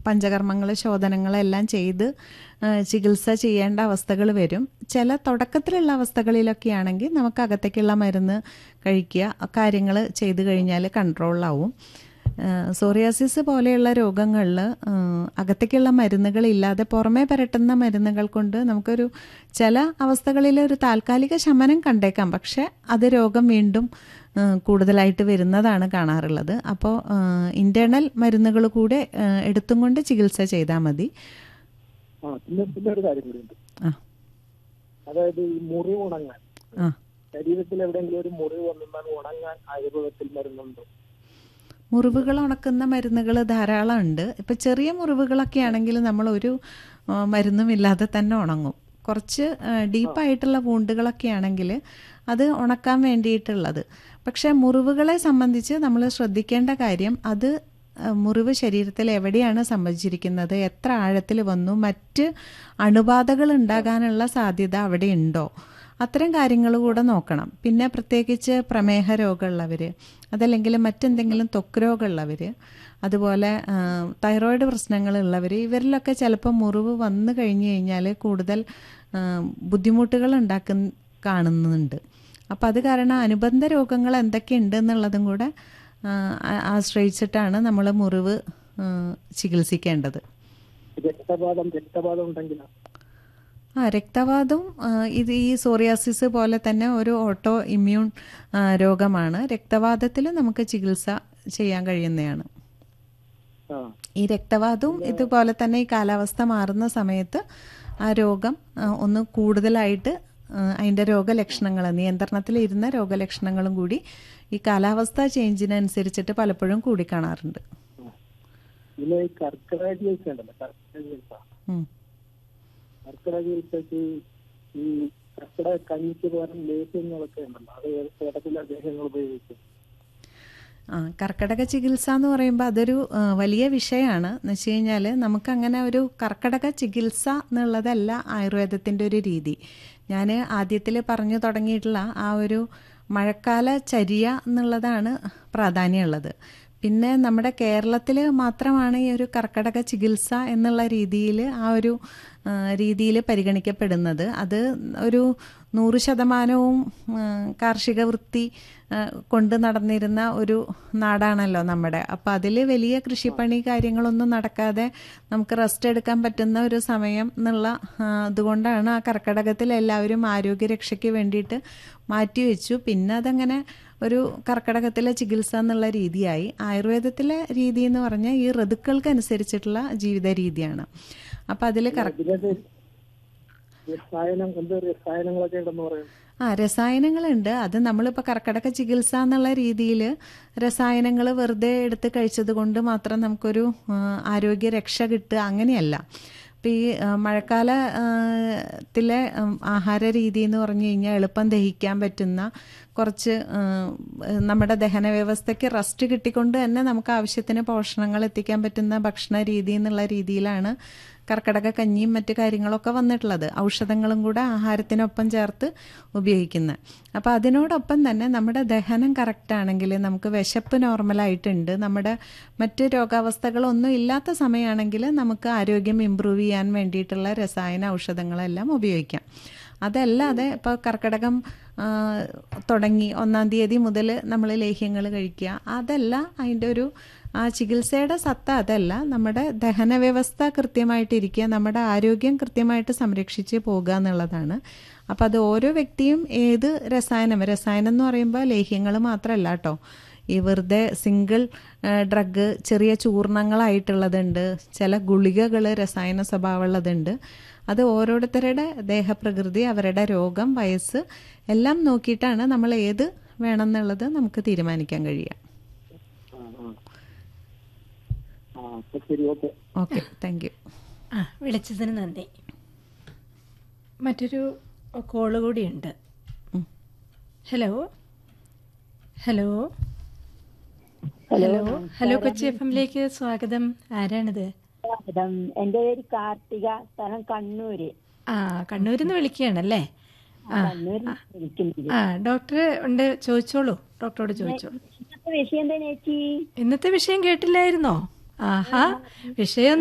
പഞ്ചകർമ്മങ്ങൾ ശോധനങ്ങളെല്ലാം ചെയ്ത് ആ, ചികിത്സ ചെയ്യേണ്ട അവസ്ഥകൾ വരും ചില തുടക്കത്തിലുള്ള അവസ്ഥകളിലൊക്കെ ആണെങ്കിൽ നമുക്ക് അകത്തേക്കുള്ള മരുന്ന് കഴിക്കുക കാര്യങ്ങൾ ചെയ്ത് കഴിഞ്ഞാൽ കൺട്രോളിലാവും സോറിയാസിസ് പോലെയുള്ള രോഗങ്ങളിൽ അകത്തേക്കുള്ള മരുന്നുകളില്ലാതെ പുറമേ പുരട്ടുന്ന മരുന്നുകൾ കൊണ്ട് നമുക്കൊരു ചില അവസ്ഥകളിൽ ഒരു താൽക്കാലിക ശമനം കണ്ടേക്കാം പക്ഷെ അത് രോഗം വീണ്ടും ആ, കൂടുതലായിട്ട് വരുന്നതാണ് കാണാറുള്ളത് അപ്പോൾ ഇൻറ്റേർണൽ മരുന്നുകൾ കൂടെ ആ, എടുത്തും കൊണ്ട് ചികിത്സ ചെയ്താൽ മതി ആ പിന്നെ പിന്നെ ഒരു കാര്യം കൂടിയുണ്ട് ആ അതായത് ഈ മുറിവ് ഉണങ്ങാൻ ആ ശരീരത്തിൽ എവിടെയെങ്കിലും ഒരു മുറിവ് വന്നാൽ ഉണങ്ങാൻ ആയുർവേദത്തിൽ മരുന്നുണ്ടോ മുറിവുകൾ ഉണക്കുന്ന മരുന്നുകൾ ധാരാളം ഉണ്ട് ഇപ്പം ചെറിയ മുറിവുകളൊക്കെ ആണെങ്കിൽ നമ്മൾ ഒരു ആ, മരുന്നും ഇല്ലാതെ തന്നെ ഉണങ്ങും കുറച്ച് ഡീപ്പായിട്ടുള്ള വൂണ്ടുകളൊക്കെ ആണെങ്കിൽ അത് ഉണക്കാൻ വേണ്ടിയിട്ടുള്ളത് പക്ഷേ മുറിവുകളെ സംബന്ധിച്ച് നമ്മൾ ശ്രദ്ധിക്കേണ്ട കാര്യം അത് ആ, മുറിവ് ശരീരത്തിൽ എവിടെയാണ് സംഭവിച്ചിരിക്കുന്നത് എത്ര ആഴത്തിൽ വന്നു മറ്റ് അണുബാധകൾ ഉണ്ടാകാനുള്ള സാധ്യത അവിടെ ഉണ്ടോ അത്തരം കാര്യങ്ങൾ കൂടെ നോക്കണം പിന്നെ പ്രത്യേകിച്ച് പ്രമേഹ രോഗമുള്ളവർ അതല്ലെങ്കിൽ മറ്റെന്തെങ്കിലും ത്വക്ക് രോഗമുള്ളവർ അതുപോലെ ആ, തൈറോയിഡ് പ്രശ്നങ്ങളുള്ളവർ ഇവരിലൊക്കെ ചിലപ്പോൾ മുറിവ് വന്നു കഴിഞ്ഞു കഴിഞ്ഞാൽ കൂടുതൽ ആ, ബുദ്ധിമുട്ടുകൾ ഉണ്ടാക്കുന്ന കാണുന്നുണ്ട് അപ്പം അത് കാരണം അനുബന്ധ രോഗങ്ങൾ എന്തൊക്കെ ഉണ്ട് എന്നുള്ളതും കൂടെ ആ, ആ- ആശ്രയിച്ചിട്ടാണ് നമ്മൾ മുറിവ് ആ, ചികിത്സിക്കേണ്ടത് രക്തപാതം രക്തപാതം ഉണ്ടെങ്കിലോ ആ രക്തവാതം ആ, ഇത് ഈ സോറിയാസിസ് പോലെ തന്നെ ഒരു ഓട്ടോ ഇമ്മ്യൂൺ ആ, രോഗമാണ് രക്തവാതത്തിൽ നമുക്ക് ചികിത്സ ചെയ്യാൻ കഴിയുന്നതാണ് ആ ഈ രക്തവാതവും ഇതുപോലെ തന്നെ ഈ കാലാവസ്ഥ മാറുന്ന സമയത്ത് ആ രോഗം ആ, ഒന്ന് കൂടുതലായിട്ട് ആ, അതിൻ്റെ രോഗലക്ഷണങ്ങൾ നിയന്ത്രണത്തിൽ ഇരുന്ന രോഗലക്ഷണങ്ങളും കൂടി ഈ കാലാവസ്ഥ ചേഞ്ചിനനുസരിച്ചിട്ട് പലപ്പോഴും കൂടിക്കാണാറുണ്ട് പിന്നെ ഈ കർക്കിടക ചികിത്സ ഉണ്ടല്ലോ കർക്കിടക ചികിത്സ ഉം. കർക്കിടക ചികിത്സക്ക് ഈ കർക്കിടക കഞ്ഞിക്ക് പകരം ലേഹ്യങ്ങളൊക്കെ ഉണ്ടല്ലോ അത് ഏതൊക്കെ ലേഹ്യങ്ങൾ ഉപയോഗിക്കും ആ കർക്കടക ചികിത്സ എന്ന് പറയുമ്പോൾ അതൊരു ആ, വലിയ വിഷയമാണ് എന്ന് വെച്ച് കഴിഞ്ഞാൽ നമുക്കങ്ങനെ ഒരു കർക്കടക ചികിത്സ എന്നുള്ളതല്ല ആയുർവേദത്തിൻ്റെ ഒരു രീതി ഞാൻ ആദ്യത്തിൽ പറഞ്ഞു തുടങ്ങിയിട്ടുള്ള ആ ഒരു മഴക്കാല ചര്യ എന്നുള്ളതാണ് പ്രാധാന്യമുള്ളത് പിന്നെ നമ്മുടെ കേരളത്തിൽ മാത്രമാണ് ഈ ഒരു കർക്കടക ചികിത്സ എന്നുള്ള രീതിയിൽ ആ ഒരു രീതിയിൽ പരിഗണിക്കപ്പെടുന്നത് അത് ഒരു നൂറ് ശതമാനവും ആ, കാർഷിക വൃത്തി ആ, കൊണ്ട് നടന്നിരുന്ന ഒരു നാടാണല്ലോ നമ്മുടെ അപ്പോൾ അതിൽ വലിയ കൃഷിപ്പണി കാര്യങ്ങളൊന്നും നടക്കാതെ നമുക്ക് റെസ്റ്റ് എടുക്കാൻ പറ്റുന്ന ഒരു സമയം എന്നുള്ള ആ, അതുകൊണ്ടാണ് ആ കർക്കടകത്തിൽ എല്ലാവരും ആരോഗ്യരക്ഷയ്ക്ക് വേണ്ടിയിട്ട് മാറ്റിവെച്ചു പിന്നെ അതങ്ങനെ ഒരു കർക്കടകത്തിലെ ചികിത്സ എന്നുള്ള രീതിയായി ആയുർവേദത്തിലെ രീതി എന്ന് പറഞ്ഞാൽ ഈ ഋതുക്കൾക്കനുസരിച്ചിട്ടുള്ള ജീവിത രീതിയാണ് അപ്പം അതിൽ കറ ഇതിനകത്ത് രസായനം എന്ത് രസായനങ്ങളൊക്കെ ഉണ്ടെന്ന് പറയും ആ രസായനങ്ങളുണ്ട് അത് നമ്മളിപ്പോൾ കർക്കടക ചികിത്സ എന്നുള്ള രീതിയിൽ രസായനങ്ങൾ വെറുതെ എടുത്ത് കഴിച്ചത് കൊണ്ട് മാത്രം നമുക്കൊരു ആ, ആരോഗ്യ രക്ഷ കിട്ടുക അങ്ങനെയല്ല ഇപ്പം ഈ ആ, മഴക്കാല ആ, ത്തിലെ ഉം, ആഹാര രീതി എന്ന് പറഞ്ഞു കഴിഞ്ഞാൽ എളുപ്പം ദഹിക്കാൻ പറ്റുന്ന കുറച്ച് ആ, നമ്മുടെ ദഹന വ്യവസ്ഥയ്ക്ക് റെസ്റ്റ് കിട്ടിക്കൊണ്ട് തന്നെ നമുക്ക് ആവശ്യത്തിന് പോഷണങ്ങൾ എത്തിക്കാൻ പറ്റുന്ന ഭക്ഷണ രീതി എന്നുള്ള രീതിയിലാണ് കർക്കടക കഞ്ഞിയും മറ്റു കാര്യങ്ങളൊക്കെ വന്നിട്ടുള്ളത് ഔഷധങ്ങളും കൂടെ ആഹാരത്തിനൊപ്പം ചേർത്ത് ഉപയോഗിക്കുന്നത് അപ്പോൾ അതിനോടൊപ്പം തന്നെ നമ്മുടെ ദഹനം കറക്റ്റ് ആണെങ്കിൽ നമുക്ക് വിശപ്പ് നോർമലായിട്ടുണ്ട് നമ്മുടെ മറ്റ് രോഗാവസ്ഥകളൊന്നും ഇല്ലാത്ത സമയമാണെങ്കിൽ നമുക്ക് ആരോഗ്യം ഇമ്പ്രൂവ് ചെയ്യാൻ വേണ്ടിയിട്ടുള്ള രസായന ഔഷധങ്ങളെല്ലാം ഉപയോഗിക്കാം അതല്ലാതെ ഇപ്പോൾ കർക്കിടകം ആ, തുടങ്ങി ഒന്നാം തീയതി മുതൽ നമ്മൾ ലേഹ്യങ്ങൾ കഴിക്കുക അതല്ല അതിൻ്റെ ഒരു ആ ചികിത്സയുടെ സത്ത അതല്ല നമ്മുടെ ദഹന വ്യവസ്ഥ കൃത്യമായിട്ടിരിക്കുക നമ്മുടെ ആരോഗ്യം കൃത്യമായിട്ട് സംരക്ഷിച്ച് പോകുക എന്നുള്ളതാണ് അപ്പോൾ അത് ഓരോ വ്യക്തിയും ഏത് രസായനം രസായനം എന്ന് പറയുമ്പോൾ ലേഹ്യങ്ങൾ മാത്രമല്ല കേട്ടോ ഈ വെറുതെ സിംഗിൾ ഡ്രഗ് ചെറിയ ചൂർണങ്ങളായിട്ടുള്ളതുണ്ട് ചില ഗുളികകൾ രസായന സ്വഭാവമുള്ളതുണ്ട് അത് ഓരോരുത്തരുടെ ദേഹപ്രകൃതി അവരുടെ രോഗം വയസ്സ് എല്ലാം നോക്കിയിട്ടാണ് നമ്മൾ ഏത് വേണമെന്നുള്ളത് നമുക്ക് തീരുമാനിക്കാൻ കഴിയുക ആ ആ ആ അപ്പൊ ശരി ഓക്കെ ഓക്കെ താങ്ക് യു ആ വിളിച്ചതിന് നന്ദി മറ്റൊരു കോള് കൂടിയുണ്ട് ഉം. Hello hello hello hello Kochi F എമ്മിലേക്ക് സ്വാഗതം ആരാണിത് സ്വാഗതം എന്റെ പേര് കാർത്തിക സ്ഥലം കണ്ണൂര് ആ കണ്ണൂരിൽ നിന്ന് വിളിക്കുകയാണല്ലേ ആ കണ്ണൂരിൽ ഇരിക്കുന്നത് ആ ഡോക്ടർ ഉണ്ട് ചോദിച്ചോളൂ ഡോക്ടറോട് ചോദിച്ചോളൂ ഇന്നത്തെ വിഷയം എന്താ ചേച്ചി ഇന്നത്തെ വിഷയം കേട്ടില്ലായിരുന്നോ ആഹാ വിഷയം